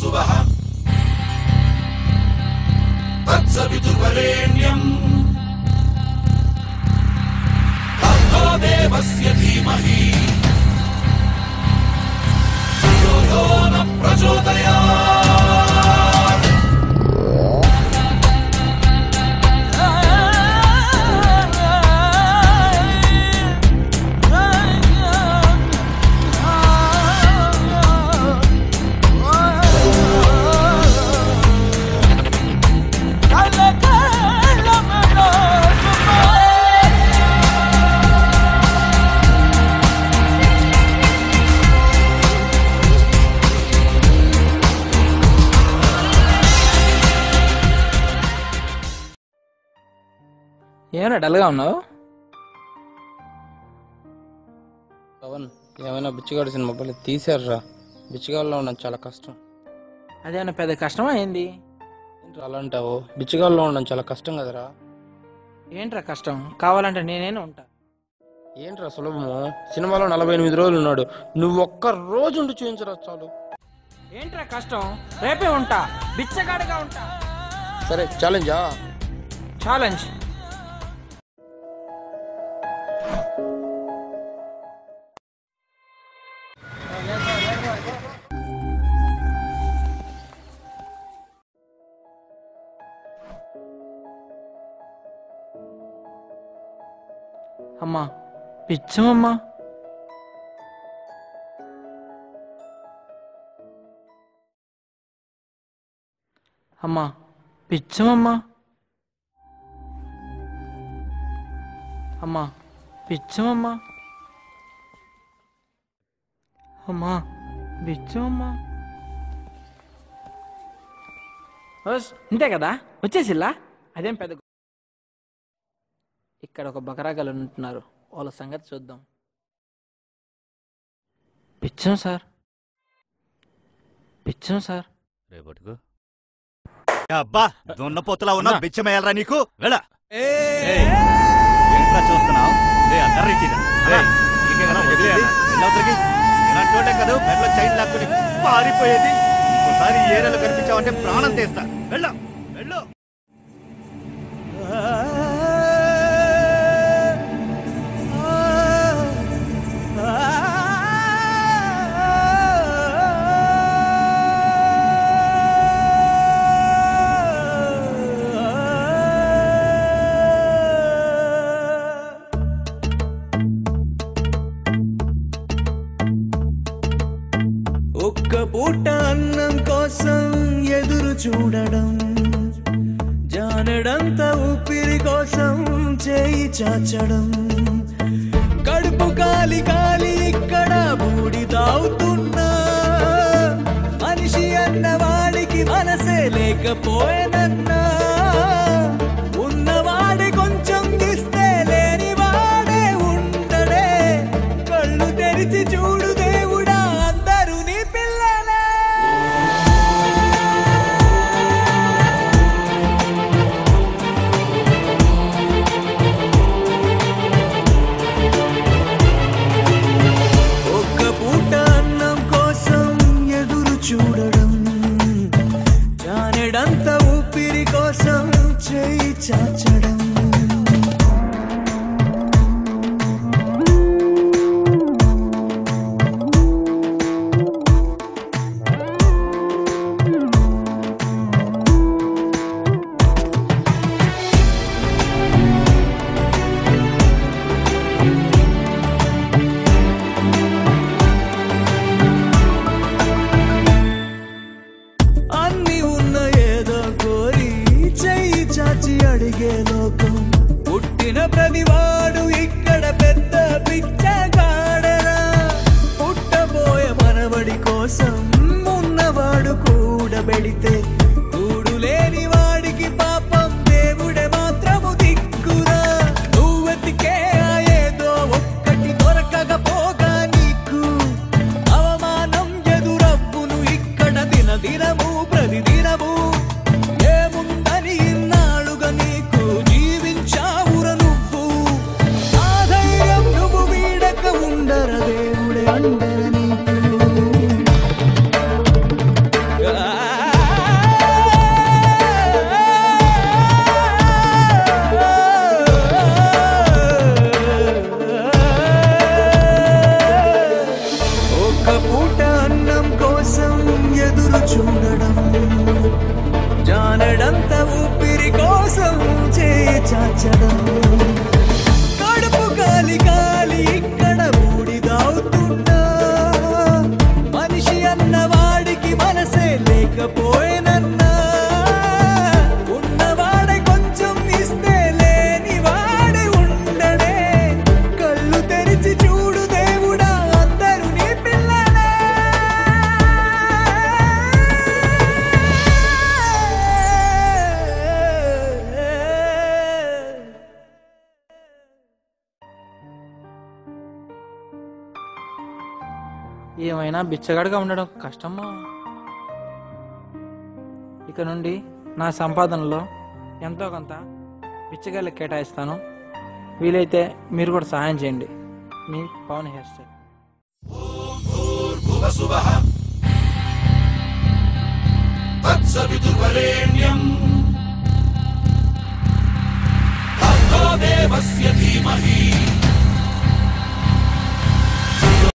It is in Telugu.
తత్సవితుర్వరేణ్యం తత్సవితుర్వరేణ్యం భర్గో దేవస్య ధీమహి ధియో యో న ప్రచోదయాత్ ఏమన్నా డల్గా ఉన్నావు పవన్ ఏమైనా బిచ్చగాడు సినిమా పల్లె తీసారురా బిచ్చగాళ్ళలో ఉండడం చాలా కష్టం అదేమన్నా పెద్ద కష్టమా ఏంది ఏంట్రా అలా అంటావు బిచ్చగాళ్ళలో ఉండడం చాలా కష్టం కదరా ఏంట్రా కష్టం కావాలంటే నేనేనే ఉంటా ఏంట్రా సులభము సినిమాలో నలభై ఎనిమిది రోజులు ఉన్నాడు నువ్వు ఒక్క రోజు ఉండి చూపించరా చాలు ఏంట్రా కష్టం రేపే ఉంటా బిచ్చగాడిగా ఉంటా సరే ఛాలెంజా ఛాలెంజ్ అమ్మా పిచ్చమమ్మా అమ్మా పిచ్చమమ్మా అమ్మా పిచ్చమమ్మా అమ్మా పిచ్చమమ్మా ఓస్, ఇంతే కదా వచ్చేసిల్లా అదేం పెద్ద గొ- ఇక్కడ ఒక బకరాగాలు ఉంటున్నారు వాళ్ళ సంగతి చూద్దాం పిచ్చం సార్ పిచ్చం సార్ రేపటికు అబ్బా దున్నపోతులా ఉన్నా బిచ్చమేయాలరా నీకు వెళ్ళ ఏంట్రా చూస్తున్నావు ఇలాంటి వాళ్ళే కదా మెడలో చైన్ లాక్కుని పారిపోయేది ఇంకోసారి ఈ ఏరియాలో కనిపించావంటే ప్రాణం తీస్తా వెళ్ళ వెళ్ళు ఒక్క పూట అన్నం కోసం ఎదురు చూడడం జానడంత ఊపిరి కోసం చేయి చాచడం కడుపు కాలి కాలి ఇక్కడ బూడి తాగుతున్నా మనిషి అన్నవాడికి మనసే లేకపోయేనన్నా ఉన్నవాడి కొంచెం ఇస్తే లేని వాడే ఉండడే కళ్ళు తెరిచి చూడు దేవుడా అందరూ నీ పిల్లలే ఒక్క పూట అన్నం కోసం ఎదురు చూడడం జానెడంత ఊపిరి కోసం చేయి చాచడం అన్ని ఉన్న ఏదో కోరి చెయ్యి చాచి అడిగే లోకం పుట్టిన ప్రతివాడు ఇక్కడ పెద్ద పిచ్చగాడరా పుట్టబోయే మనవడి కోసం ఉన్నవాడు కూడబెడితే కూడు లేని వాడికి పాపం దేవుడే మాత్రము దిక్కురా నువ్వెతికే ఆ ఏదో ఒక్కటి దొరకకపోగా నీకు అవమానం ఎదురవ్వును ఇక్కడ దిన దినము ప్రతిదినము ఏముందని ఇన్నాళ్ళుగా నీకు జీవించావుర నువ్వు ఆ ధైర్యం నువ్వు వీడక ఉండర దేవుడే అండర నీకు ఆ ఎదురు చూడడం జానడంత ఊపిరి కోసం చేయ చాచడం కడుపు కాలి కాలి ఇక్కడ ఊడిదావుతున్నా మనిషి అన్నవాడికి మనసే లేకపోయేనన్నా ఉన్నవాడే కొంచెం ఇస్తే లేని వాడే ఉండడే కళ్ళు తెరిచి చూడు దేవుడా అందరూ నీ పిల్లలే ఏమైనా బిచ్చగాడుగా ఉండడం కష్టమా ఇక నుండి నా సంపాదనలో ఎంతో కొంత బిచ్చగాళ్ళకి కేటాయిస్తాను వీలైతే మీరు కూడా సహాయం చేయండి మీ పవన్ హెయిర్ స్టైల్ భువసువః తత్సవితుర్వరేణ్యం భర్గో దేవస్య ధీమహి